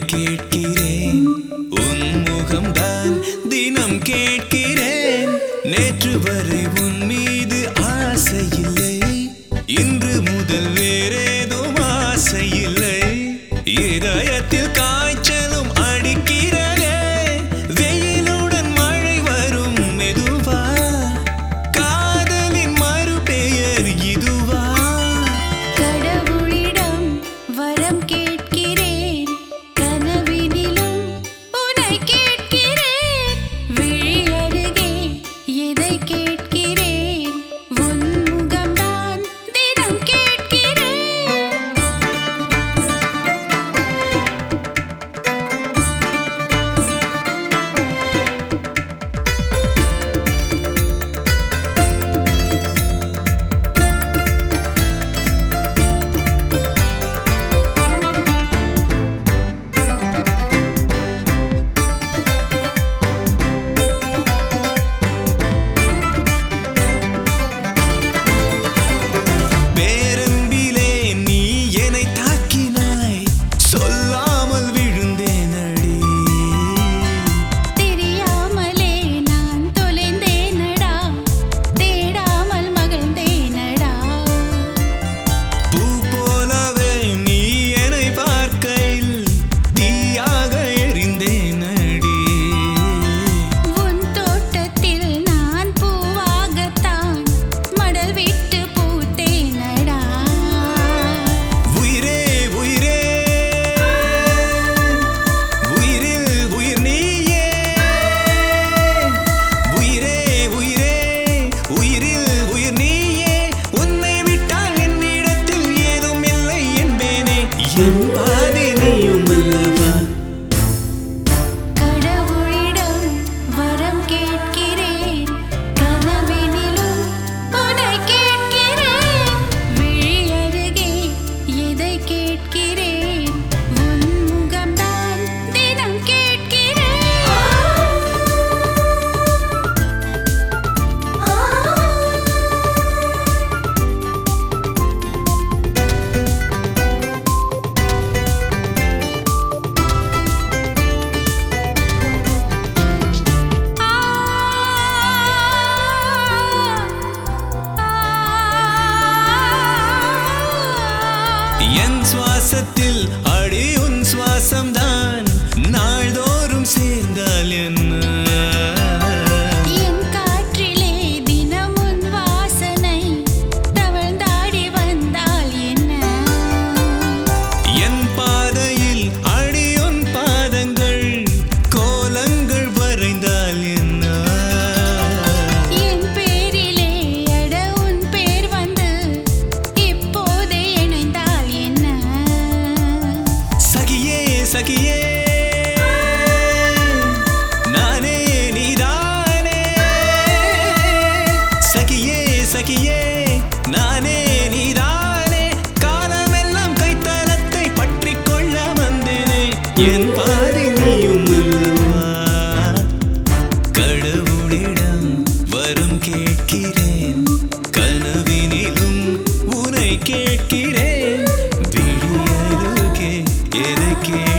கேட்கிறேன் உன் முகம்தான் தினம் கேட்கிறேன் நேற்று வரை உன் மீது ஆசை இல்லை இன்று முதல் வேறேதும் ஆசை இல்லை இதயத்தில் காய்ச்சலும் அடிக்கிறதே வெயிலுடன் மழை வரும் மெதுவா காதலின் மறுபெயர் இதுவா கடவுளிடம் வரம் கேட்கிறேன் கனவினிலும் உன்னை கேட்கிறேன் விழி அருகே எதை கேட்கிறேன் உன் முகம்தான் தினம் கேட்கிறேன் பேரன்பிலே நீ என்னை தாக்கினாய் சொல்லாமல் விழுந்தேனடி தெரியாமலே நான் தொலைந்தேனடா தேடாமல் மகிழ்ந்தேனடா பூ போலவே நீ என்னை பார்க்கையில் தீயாக எரிந்தேனடி உன் தோட்டத்தில் நான் பூவாகத்தான் மடல் விட்டு பூத்தேனடா உயிரே உயிரே உயிரில் உயிர் நீயே உயிரே உயிரே உயிரில் உயிர் நீயே உன்னை விட்டால் என்னிடத்தில் ஏதும் இல்லை என்பேனே என் பாதி நீயும் அல்லவா கடவுளிடம் வரம் கேட்கிறேன் கனவினிலும் உன்னை கேட்கிறேன் விழி அருகே எதை கேட்கிறேன் உன் முகம்தான் தினம் கேட்கிறேன் என் சுவாசத்தில் அடி உன் சுவாசம்தான் நாள்தோறும் சேர்ந்தால் என்ன என் காற்றிலே தினம் உன் வாசனை தவழ்ந்தாடி வந்தால் என்ன என் பாதையில் அடியுன் பாதங்கள் கோலங்கள் வரைந்தால் என்ன என் பேரிலே அட உன் பேர் வந்து இப்போதே இணைந்தால் என்ன சகியே சகியே நானே நீதானே சகியே சகியே நானே நீதானே காலமெல்லாம் கைத்தலத்தை பற்றிக் கொள்ள வந்தேனே என் பாதி நீயும் அல்லவா கடவுளிடம் வரம் கேட்கிறேன் கனவினிலும் உன்னை கேட்கிறேன் விழியருகே எதை கேட்கிறேன்